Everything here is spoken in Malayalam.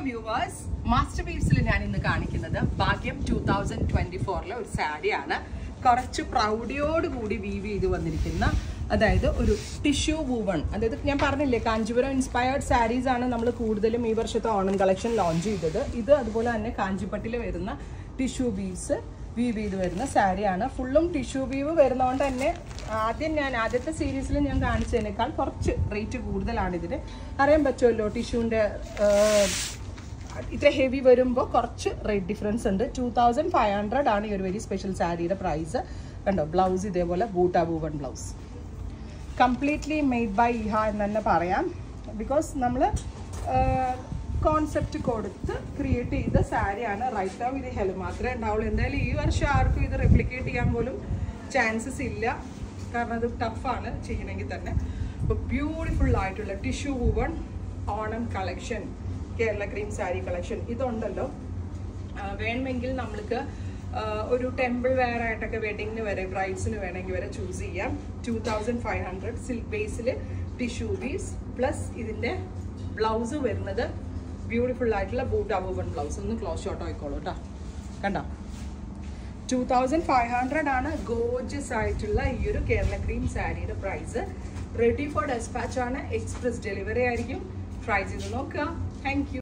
വ്യൂവേഴ്സ് മാസ്റ്റർ വീവ്സിൽ ഞാൻ ഇന്ന് കാണിക്കുന്നത് ഭാഗ്യം ടൂ തൗസൻഡ് ട്വന്റി ഫോറിലെ ഒരു സാരിയാണ് കുറച്ച് പ്രൗഢിയോട് കൂടി വീവ് ചെയ്ത് വന്നിരിക്കുന്ന അതായത് ഒരു ടിഷ്യൂ വൂവൺ അതായത് ഞാൻ പറഞ്ഞില്ലേ കാഞ്ചീപുരം ഇൻസ്പയർഡ് സാരീസ് ആണ് നമ്മൾ കൂടുതലും ഈ വർഷത്തെ ഓണം കളക്ഷൻ ലോഞ്ച് ചെയ്തത് ഇത് അതുപോലെ തന്നെ കാഞ്ചിപ്പട്ടിൽ വരുന്ന ടിഷ്യൂ വീവ്സ് വീവ് ചെയ്ത് വരുന്ന സാരിയാണ് ഫുള്ളും ടിഷ്യൂ വീവ് വരുന്നതുകൊണ്ട് തന്നെ ആദ്യം ഞാൻ ആദ്യത്തെ സീരീസിൽ ഞാൻ കാണിച്ചതിനേക്കാൾ കുറച്ച് റേറ്റ് കൂടുതലാണ് ഇതിന് അറിയാൻ പറ്റുമല്ലോ ടിഷ്യൂവിൻ്റെ ഇത്ര ഹെവി വരുമ്പോൾ കുറച്ച് റേറ്റ് ഡിഫറൻസ് ഉണ്ട് ടു തൗസൻഡ് ഫൈവ് ഹൺഡ്രഡ് ആണ് ഈ ഒരു വെരി സ്പെഷ്യൽ സാരിയുടെ പ്രൈസ് കണ്ടോ ബ്ലൗസ് ഇതേപോലെ butta woven blouse completely made by ഇഹ എന്ന് തന്നെ പറയാം ബിക്കോസ് നമ്മൾ കോൺസെപ്റ്റ് കൊടുത്ത് ക്രിയേറ്റ് ചെയ്ത സാരിയാണ് റൈറ്റ് നൗ ഇത് ഹെൽ മാത്രമേ ഉണ്ടാവുള്ളൂ എന്തായാലും ഈ വർഷം ആർക്കും ഇത് റെപ്ലിക്കേറ്റ് ചെയ്യാൻ പോലും ചാൻസസ് ഇല്ല കാരണം അത് ടഫാണ് ചെയ്യണമെങ്കിൽ തന്നെ അപ്പോൾ ബ്യൂട്ടിഫുൾ ആയിട്ടുള്ള tissue woven Onam collection Kerala cream sari collection ഇതുണ്ടല്ലോ ആ, വേണമെങ്കിൽ നമ്മൾക്ക് ആ, ഒരു ടെമ്പിൾ വെയർ ആയിട്ടൊക്കെ വെഡിങ്ങിന് വരെ ബ്രൈഡ്സിന് വേണമെങ്കിൽ വരെ ചൂസ് ചെയ്യാം two thousand five hundred silk ബേസിൽ ടിഷ്യൂ വീസ് പ്ലസ് ഇതിൻ്റെ ബ്ലൗസ് വരുന്നത് ബ്യൂട്ടിഫുൾ ആയിട്ടുള്ള ബൂട്ട് അബൂബൺ ബ്ലൗസ് ഒന്ന് ക്ലോസ് ഷോട്ട് ആയിക്കോളൂ കേട്ടോ കണ്ടോ ടു തൗസൻഡ് ഫൈവ് ഹൺഡ്രഡ് ആണ് ഗോജസ് ആയിട്ടുള്ള ഈ ഒരു കേരള ക്രീം സാരിയുടെ പ്രൈസ് റെഡി ഫോർ ഡെസ്പാച്ച് ആണ് എക്സ്പ്രസ് ഡെലിവറി ആയിരിക്കും ട്രൈ ചെയ്ത് നോക്കുക താങ്ക് യു